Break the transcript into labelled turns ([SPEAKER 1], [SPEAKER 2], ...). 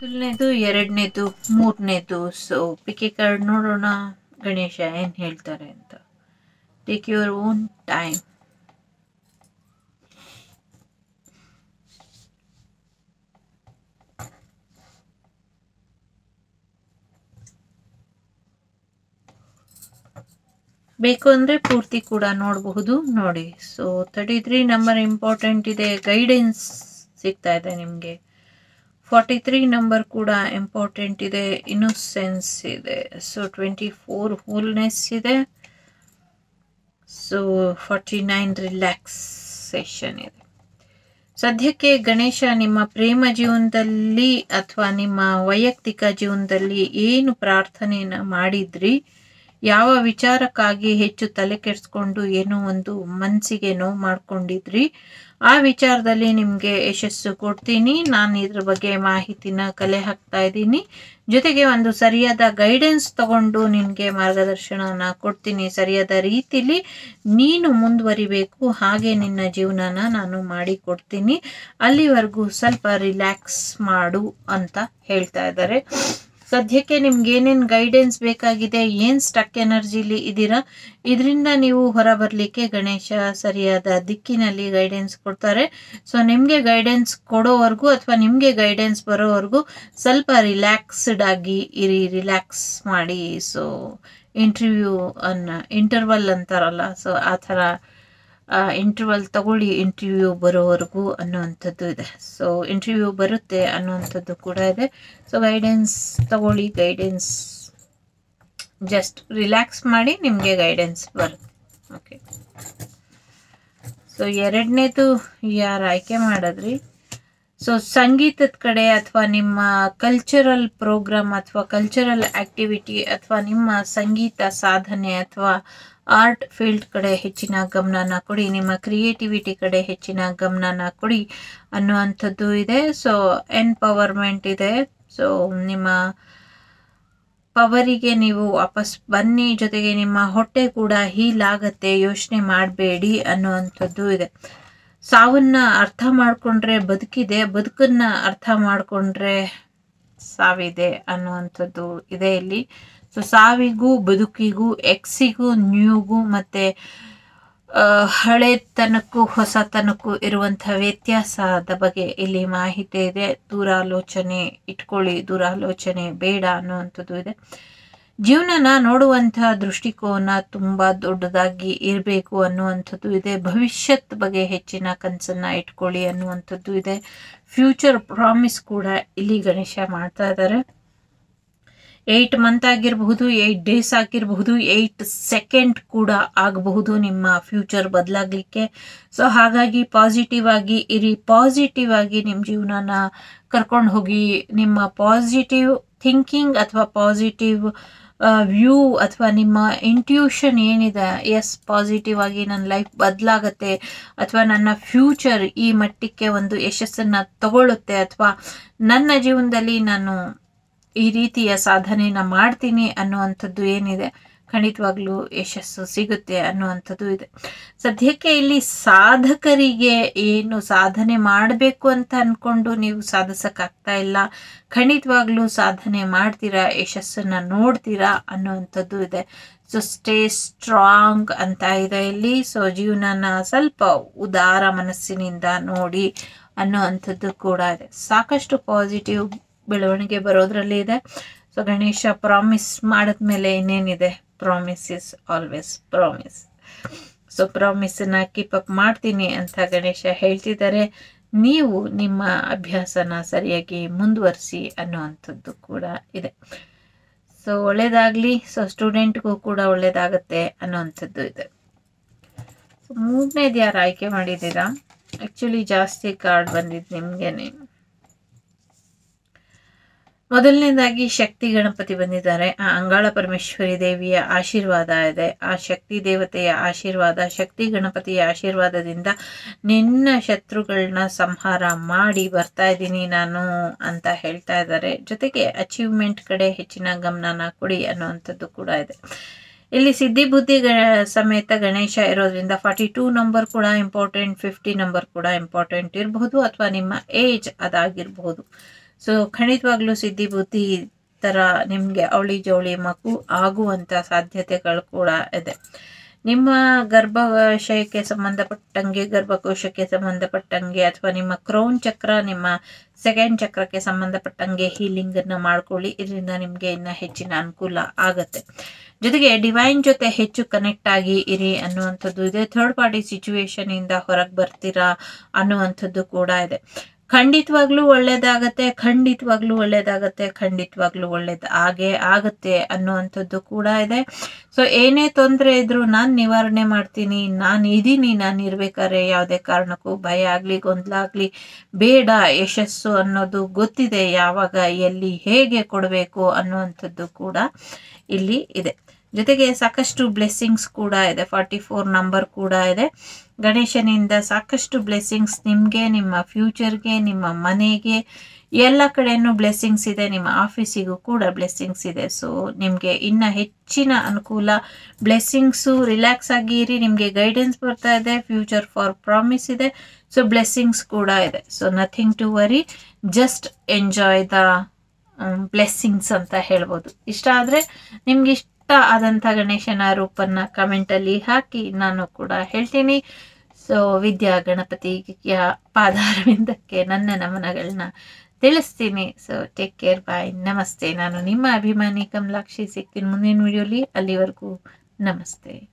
[SPEAKER 1] ಮೊದಲನೇದು ಎರಡನೇದು ಮೂರನೇದು ಸೊ ಪಿಕೆ ಕಾರ್ಡ್ ನೋಡೋಣ ಗಣೇಶ ಏನು ಹೇಳ್ತಾರೆ ಅಂತ ಟೇಕ್ ಯುವರ್ ಓನ್ ಟೈಮ್ ಬೇಕು ಅಂದರೆ ಪೂರ್ತಿ ಕೂಡ ನೋಡಬಹುದು ನೋಡಿ so thirty three number important ಇದೆ ಗೈಡೆನ್ಸ್ ಸಿಗ್ತಾ ಇದೆ ನಿಮಗೆ ಫಾರ್ಟಿ ತ್ರೀ ನಂಬರ್ ಕೂಡ ಇಂಪಾರ್ಟೆಂಟ್ ಇದೆ ಇನ್ನೋಸೆನ್ಸ್ ಇದೆ ಸೊ ಟ್ವೆಂಟಿ ಫೋರ್ ಹೋಲ್ನೆಸ್ ಇದೆ ಸೊ ಫಾರ್ಟಿ ನೈನ್ ರಿಲ್ಯಾಕ್ಸೇಷನ್ ಇದೆ ಸದ್ಯಕ್ಕೆ ಗಣೇಶ ನಿಮ್ಮ ಪ್ರೇಮ ಜೀವನದಲ್ಲಿ ಅಥವಾ ನಿಮ್ಮ ವೈಯಕ್ತಿಕ ಜೀವನದಲ್ಲಿ ಏನು ಪ್ರಾರ್ಥನೆಯನ್ನು ಮಾಡಿದ್ರಿ ಯಾವ ವಿಚಾರಕ್ಕಾಗಿ ಹೆಚ್ಚು ತಲೆ ಕೆಡಿಸ್ಕೊಂಡು ಏನೋ ಒಂದು ಮನಸ್ಸಿಗೆ ನೋವು ಮಾಡ್ಕೊಂಡಿದ್ರಿ ಆ ವಿಚಾರದಲ್ಲಿ ನಿಮಗೆ ಯಶಸ್ಸು ಕೊಡ್ತೀನಿ ನಾನು ಇದ್ರ ಬಗ್ಗೆ ಮಾಹಿತಿನ ಕಲೆ ಹಾಕ್ತಾ ಇದ್ದೀನಿ ಜೊತೆಗೆ ಒಂದು ಸರಿಯಾದ ಗೈಡೆನ್ಸ್ ತಗೊಂಡು ನಿನಗೆ ಮಾರ್ಗದರ್ಶನನ ಕೊಡ್ತೀನಿ ಸರಿಯಾದ ರೀತಿಲಿ ನೀನು ಮುಂದುವರಿಬೇಕು ಹಾಗೆ ನಿನ್ನ ಜೀವನನ ನಾನು ಮಾಡಿ ಕೊಡ್ತೀನಿ ಅಲ್ಲಿವರೆಗೂ ಸ್ವಲ್ಪ ರಿಲ್ಯಾಕ್ಸ್ ಮಾಡು ಅಂತ ಹೇಳ್ತಾ ಇದ್ದಾರೆ ಸದ್ಯಕ್ಕೆ ನಿಮ್ಗೆ ಏನೇನು ಗೈಡೆನ್ಸ್ ಬೇಕಾಗಿದೆ ಏನು ಸ್ಟಕ್ ಎನರ್ಜಿಲಿ ಇದ್ದೀರಾ ಇದರಿಂದ ನೀವು ಹೊರ ಬರಲಿಕ್ಕೆ ಗಣೇಶ ಸರಿಯಾದ ದಿಕ್ಕಿನಲ್ಲಿ ಗೈಡೆನ್ಸ್ ಕೊಡ್ತಾರೆ ಸೊ ನಿಮಗೆ ಗೈಡೆನ್ಸ್ ಕೊಡೋವರೆಗೂ ಅಥವಾ ನಿಮಗೆ ಗೈಡೆನ್ಸ್ ಬರೋವರೆಗೂ ಸ್ವಲ್ಪ ರಿಲ್ಯಾಕ್ಸ್ಡ್ ಆಗಿ ಇರಿ ರಿಲ್ಯಾಕ್ಸ್ ಮಾಡಿ ಸೊ ಇಂಟರ್ವ್ಯೂ ಅನ್ನ ಇಂಟರ್ವಲ್ ಅಂತಾರಲ್ಲ ಸೊ ಆ ಥರ ಇಂಟರ್ವಲ್ ತಗೊಳ್ಳಿ ಇಂಟರ್ವ್ಯೂ ಬರೋವರೆಗೂ ಅನ್ನುವಂಥದ್ದು ಇದೆ ಸೊ ಇಂಟರ್ವ್ಯೂ ಬರುತ್ತೆ ಅನ್ನುವಂಥದ್ದು ಕೂಡ ಇದೆ ಸೊ ಗೈಡೆನ್ಸ್ ತಗೊಳ್ಳಿ ಗೈಡೆನ್ಸ್ ಜಸ್ಟ್ ರಿಲ್ಯಾಕ್ಸ್ ಮಾಡಿ ನಿಮಗೆ ಗೈಡೆನ್ಸ್ ಬರುತ್ತೆ ಓಕೆ ಸೊ ಎರಡನೇದು ಯಾರು ಆಯ್ಕೆ ಮಾಡಿದ್ರಿ ಸೊ ಸಂಗೀತದ ಕಡೆ ಅಥವಾ ನಿಮ್ಮ ಕಲ್ಚರಲ್ ಪ್ರೋಗ್ರಾಮ್ ಅಥವಾ ಕಲ್ಚರಲ್ ಆಕ್ಟಿವಿಟಿ ಅಥವಾ ನಿಮ್ಮ ಸಂಗೀತ ಸಾಧನೆ ಅಥವಾ ಆರ್ಟ್ ಫೀಲ್ಡ್ ಕಡೆ ಹೆಚ್ಚಿನ ಗಮನನ ಕೊಡಿ ನಿಮ್ಮ ಕ್ರಿಯೇಟಿವಿಟಿ ಕಡೆ ಹೆಚ್ಚಿನ ಗಮನನ ಕೊಡಿ ಅನ್ನುವಂಥದ್ದು ಇದೆ ಸೊ ಎನ್ಪವರ್ಮೆಂಟ್ ಇದೆ ಸೊ ನಿಮ್ಮ ಪವರಿಗೆ ನೀವು ವಾಪಸ್ ಬನ್ನಿ ಜೊತೆಗೆ ನಿಮ್ಮ ಹೊಟ್ಟೆ ಕೂಡ ಹೀಲ್ ಆಗತ್ತೆ ಯೋಚನೆ ಮಾಡಬೇಡಿ ಅನ್ನುವಂಥದ್ದು ಇದೆ ಸಾವನ್ನ ಅರ್ಥ ಮಾಡಿಕೊಂಡ್ರೆ ಬದುಕಿದೆ ಬದುಕನ್ನ ಅರ್ಥ ಮಾಡಿಕೊಂಡ್ರೆ ಸಾವಿದೆ ಅನ್ನುವಂಥದ್ದು ಇದೆ ಇಲ್ಲಿ ಸೊ ಸಾವಿಗೂ ಬದುಕಿಗೂ ಎಕ್ಸಿಗೂ ನ್ಯೂಗೂ ಮತ್ತೆ ಹಳೆತನಕ್ಕೂ ಹೊಸತನಕ್ಕೂ ಇರುವಂಥ ವ್ಯತ್ಯಾಸದ ಬಗ್ಗೆ ಇಲ್ಲಿ ಮಾಹಿತಿ ಇದೆ ದೂರಾಲೋಚನೆ ಇಟ್ಕೊಳ್ಳಿ ದೂರಾಲೋಚನೆ ಬೇಡ ಅನ್ನುವಂಥದ್ದು ಇದೆ ಜೀವನನ ನೋಡುವಂತಹ ದೃಷ್ಟಿಕೋನ ತುಂಬ ದೊಡ್ಡದಾಗಿ ಇರಬೇಕು ಅನ್ನುವಂಥದ್ದು ಇದೆ ಭವಿಷ್ಯತ್ ಬಗ್ಗೆ ಹೆಚ್ಚಿನ ಕನಸನ್ನ ಇಟ್ಕೊಳ್ಳಿ ಅನ್ನುವಂಥದ್ದು ಇದೆ ಫ್ಯೂಚರ್ ಪ್ರಾಮಿಸ್ ಕೂಡ ಇಲ್ಲಿ ಗಣೇಶ ಮಾಡ್ತಾ ಇದ್ದಾರೆ ಏಯ್ಟ್ ಮಂತ್ ಆಗಿರಬಹುದು ಏಯ್ಟ್ ಡೇಸ್ ಆಗಿರಬಹುದು ಏಯ್ಟ್ ಸೆಕೆಂಡ್ ಕೂಡ ಆಗಬಹುದು ನಿಮ್ಮ ಫ್ಯೂಚರ್ ಬದಲಾಗಲಿಕ್ಕೆ ಸೊ ಹಾಗಾಗಿ ಪಾಸಿಟಿವ್ ಆಗಿ ಇರಿ ಪಾಸಿಟಿವ್ ಆಗಿ ನಿಮ್ಮ ಜೀವನನ ಕರ್ಕೊಂಡು ಹೋಗಿ ನಿಮ್ಮ ಪಾಸಿಟಿವ್ ಥಿಂಕಿಂಗ್ ಅಥವಾ ಪಾಸಿಟಿವ್ ವ್ಯೂ ಅಥವಾ ನಿಮ್ಮ ಇಂಟ್ಯೂಷನ್ ಏನಿದೆ ಎಸ್ ಪಾಸಿಟಿವ್ ಆಗಿ ನನ್ನ ಲೈಫ್ ಬದಲಾಗತ್ತೆ ಅಥವಾ ನನ್ನ ಫ್ಯೂಚರ್ ಈ ಮಟ್ಟಕ್ಕೆ ಒಂದು ಯಶಸ್ಸನ್ನು ತಗೊಳ್ಳುತ್ತೆ ಅಥವಾ ನನ್ನ ಜೀವನದಲ್ಲಿ ನಾನು ಈ ರೀತಿಯ ಸಾಧನೆನ ಮಾಡ್ತೀನಿ ಅನ್ನುವಂಥದ್ದು ಏನಿದೆ ಖಂಡಿತವಾಗ್ಲೂ ಯಶಸ್ಸು ಸಿಗುತ್ತೆ ಅನ್ನುವಂಥದ್ದು ಇದೆ ಸದ್ಯಕ್ಕೆ ಇಲ್ಲಿ ಸಾಧಕರಿಗೆ ಏನು ಸಾಧನೆ ಮಾಡಬೇಕು ಅಂತ ಅಂದ್ಕೊಂಡು ನೀವು ಸಾಧಿಸೋಕ್ಕಾಗ್ತಾ ಇಲ್ಲ ಖಂಡಿತವಾಗ್ಲೂ ಸಾಧನೆ ಮಾಡ್ತೀರಾ ಯಶಸ್ಸನ್ನು ನೋಡ್ತೀರಾ ಅನ್ನುವಂಥದ್ದು ಇದೆ ಸೊ ಸ್ಟೇ ಸ್ಟ್ರಾಂಗ್ ಅಂತ ಇದೆ ಇಲ್ಲಿ ಸೊ ಜೀವನನ ಸ್ವಲ್ಪ ಉದಾರ ಮನಸ್ಸಿನಿಂದ ನೋಡಿ ಅನ್ನುವಂಥದ್ದು ಕೂಡ ಇದೆ ಸಾಕಷ್ಟು ಪಾಸಿಟಿವ್ ಬೆಳವಣಿಗೆ ಬರೋದ್ರಲ್ಲಿ ಇದೆ ಸೊ ಗಣೇಶ ಪ್ರಾಮಿಸ್ ಮಾಡಿದ್ಮೇಲೆ ಇನ್ನೇನಿದೆ promise is always promise so ಪ್ರಾಮಿಸನ್ನ ಕೀಪ್ ಅಪ್ ಮಾಡ್ತೀನಿ ಅಂತ ಗಣೇಶ ಹೇಳ್ತಿದ್ದಾರೆ ನೀವು ನಿಮ್ಮ ಅಭ್ಯಾಸನ ಸರಿಯಾಗಿ ಮುಂದುವರಿಸಿ ಅನ್ನುವಂಥದ್ದು ಕೂಡ ಇದೆ ಸೊ ಒಳ್ಳೇದಾಗಲಿ ಸೊ ಸ್ಟೂಡೆಂಟ್ಗೂ ಕೂಡ ಒಳ್ಳೇದಾಗತ್ತೆ ಅನ್ನುವಂಥದ್ದು ಇದೆ ಸೊ ಮೂರನೇದು ಯಾರು ಆಯ್ಕೆ ಮಾಡಿದ್ದೀರಾ ಆ್ಯಕ್ಚುಲಿ ಜಾಸ್ತಿ ಕಾರ್ಡ್ ಬಂದಿದ್ದು ನಿಮಗೇನೆ ಮೊದಲನೇದಾಗಿ ಶಕ್ತಿ ಗಣಪತಿ ಬಂದಿದ್ದಾರೆ ಆ ಅಂಗಾಳ ಪರಮೇಶ್ವರಿ ದೇವಿಯ ಆಶೀರ್ವಾದ ಇದೆ ಆ ಶಕ್ತಿ ದೇವತೆಯ ಆಶೀರ್ವಾದ ಶಕ್ತಿ ಗಣಪತಿಯ ಆಶೀರ್ವಾದದಿಂದ ನಿನ್ನ ಶತ್ರುಗಳನ್ನ ಸಂಹಾರ ಮಾಡಿ ಬರ್ತಾ ಇದ್ದೀನಿ ನಾನು ಅಂತ ಹೇಳ್ತಾ ಇದ್ದಾರೆ ಜೊತೆಗೆ ಅಚೀವ್ಮೆಂಟ್ ಕಡೆ ಹೆಚ್ಚಿನ ಗಮನನ ಕೊಡಿ ಅನ್ನುವಂಥದ್ದು ಕೂಡ ಇದೆ ಇಲ್ಲಿ ಸಿದ್ಧಿ ಬುದ್ಧಿ ಗ ಸಮೇತ ಗಣೇಶ ಇರೋದ್ರಿಂದ ಫಾರ್ಟಿ ಟೂ ನಂಬರ್ ಕೂಡ ಇಂಪಾರ್ಟೆಂಟ್ ಫಿಫ್ಟಿ ನಂಬರ್ ಕೂಡ ಇಂಪಾರ್ಟೆಂಟ್ ಇರಬಹುದು ಅಥವಾ ನಿಮ್ಮ ಏಜ್ ಅದಾಗಿರಬಹುದು ಸೊ ಖಂಡಿತವಾಗ್ಲೂ ಸಿದ್ಧಿ ಬುದ್ಧಿ ಥರ ನಿಮಗೆ ಅವಳಿ ಜವಳಿ ಮಗು ಆಗುವಂಥ ಸಾಧ್ಯತೆಗಳು ಕೂಡ ಇದೆ ನಿಮ್ಮ ಗರ್ಭಾಶಯಕ್ಕೆ ಸಂಬಂಧಪಟ್ಟಂಗೆ ಗರ್ಭಕೋಶಕ್ಕೆ ಸಂಬಂಧಪಟ್ಟಂಗೆ ಅಥವಾ ನಿಮ್ಮ ಕ್ರೌನ್ ಚಕ್ರ ನಿಮ್ಮ ಸೆಕೆಂಡ್ ಚಕ್ರಕ್ಕೆ ಸಂಬಂಧಪಟ್ಟಂಗೆ ಹೀಲಿಂಗನ್ನು ಮಾಡ್ಕೊಳ್ಳಿ ಇದರಿಂದ ನಿಮಗೆ ಇನ್ನು ಹೆಚ್ಚಿನ ಅನುಕೂಲ ಆಗತ್ತೆ ಜೊತೆಗೆ ಡಿವೈನ್ ಜೊತೆ ಹೆಚ್ಚು ಕನೆಕ್ಟ್ ಆಗಿ ಇರಿ ಅನ್ನುವಂಥದ್ದು ಇದೆ ಥರ್ಡ್ ಪಾರ್ಟಿ ಸಿಚುವೇಶನ್ ಇಂದ ಹೊರಗೆ ಬರ್ತೀರಾ ಅನ್ನುವಂಥದ್ದು ಕೂಡ ಇದೆ ಖಂಡಿತವಾಗ್ಲೂ ಒಳ್ಳೇದಾಗತ್ತೆ ಖಂಡಿತವಾಗ್ಲೂ ಒಳ್ಳೇದಾಗತ್ತೆ ಖಂಡಿತವಾಗ್ಲೂ ಒಳ್ಳೇದು ಹಾಗೆ ಆಗತ್ತೆ ಅನ್ನುವಂಥದ್ದು ಕೂಡ ಇದೆ ಸೊ ಏನೇ ತೊಂದರೆ ಇದ್ರೂ ನಾನು ನಿವಾರಣೆ ಮಾಡ್ತೀನಿ ನಾನು ಇದೀನಿ ನಾನು ಇರ್ಬೇಕಾದ್ರೆ ಯಾವುದೇ ಕಾರಣಕ್ಕೂ ಭಯ ಆಗಲಿ ಗೊಂದಲ ಆಗಲಿ ಬೇಡ ಯಶಸ್ಸು ಅನ್ನೋದು ಗೊತ್ತಿದೆ ಯಾವಾಗ ಎಲ್ಲಿ ಹೇಗೆ ಕೊಡಬೇಕು ಅನ್ನುವಂಥದ್ದು ಕೂಡ ಇಲ್ಲಿ ಇದೆ ಜೊತೆಗೆ ಸಾಕಷ್ಟು ಬ್ಲೆಸ್ಸಿಂಗ್ಸ್ ಕೂಡ ಇದೆ ಫಾರ್ಟಿ ಫೋರ್ ನಂಬರ್ ಕೂಡ ಇದೆ ಗಣೇಶನಿಂದ ಸಾಕಷ್ಟು ಬ್ಲೆಸ್ಸಿಂಗ್ಸ್ ನಿಮಗೆ ನಿಮ್ಮ ಫ್ಯೂಚರ್ಗೆ ನಿಮ್ಮ ಮನೆಗೆ ಎಲ್ಲ ಕಡೆನೂ ಬ್ಲೆಸ್ಸಿಂಗ್ಸ್ ಇದೆ ನಿಮ್ಮ ಆಫೀಸಿಗೂ ಕೂಡ ಬ್ಲೆಸ್ಸಿಂಗ್ಸ್ ಇದೆ ಸೊ ನಿಮಗೆ ಇನ್ನು ಹೆಚ್ಚಿನ ಅನುಕೂಲ ಬ್ಲೆಸ್ಸಿಂಗ್ಸು ರಿಲ್ಯಾಕ್ಸ್ ಆಗಿ ಇರಿ ನಿಮಗೆ ಗೈಡೆನ್ಸ್ ಬರ್ತಾ ಇದೆ ಫ್ಯೂಚರ್ ಫಾರ್ ಪ್ರಾಮಿಸ್ ಇದೆ ಸೊ ಬ್ಲೆಸ್ಸಿಂಗ್ಸ್ ಕೂಡ ಇದೆ so nothing to worry just enjoy the blessings ಅಂತ ಹೇಳ್ಬೋದು ಇಷ್ಟ ಆದರೆ ನಿಮ್ಗೆ ಇಷ್ಟ ಆದಂಥ ಗಣೇಶನ ರೂಪನ್ನ ಕಮೆಂಟಲ್ಲಿ ಹಾಕಿ ನಾನು ಕೂಡ ಹೇಳ್ತೀನಿ ಸೊ ವಿದ್ಯಾ ಗಣಪತಿಯ ಪಾದಾರವಿಂದಕ್ಕೆ ನನ್ನ ನಮನಗಳನ್ನ ತಿಳಿಸ್ತೀನಿ ಸೊ ಟೇಕ್ ಕೇರ್ ಬಾಯ್ ನಮಸ್ತೆ ನಾನು ನಿಮ್ಮ ಅಭಿಮಾನಿ ಕಮಲಾಕ್ಷಿ ಸಿಗ್ತೀನಿ ಮುಂದಿನ ವಿಡಿಯೋಲಿ ಅಲ್ಲಿವರೆಗೂ ನಮಸ್ತೆ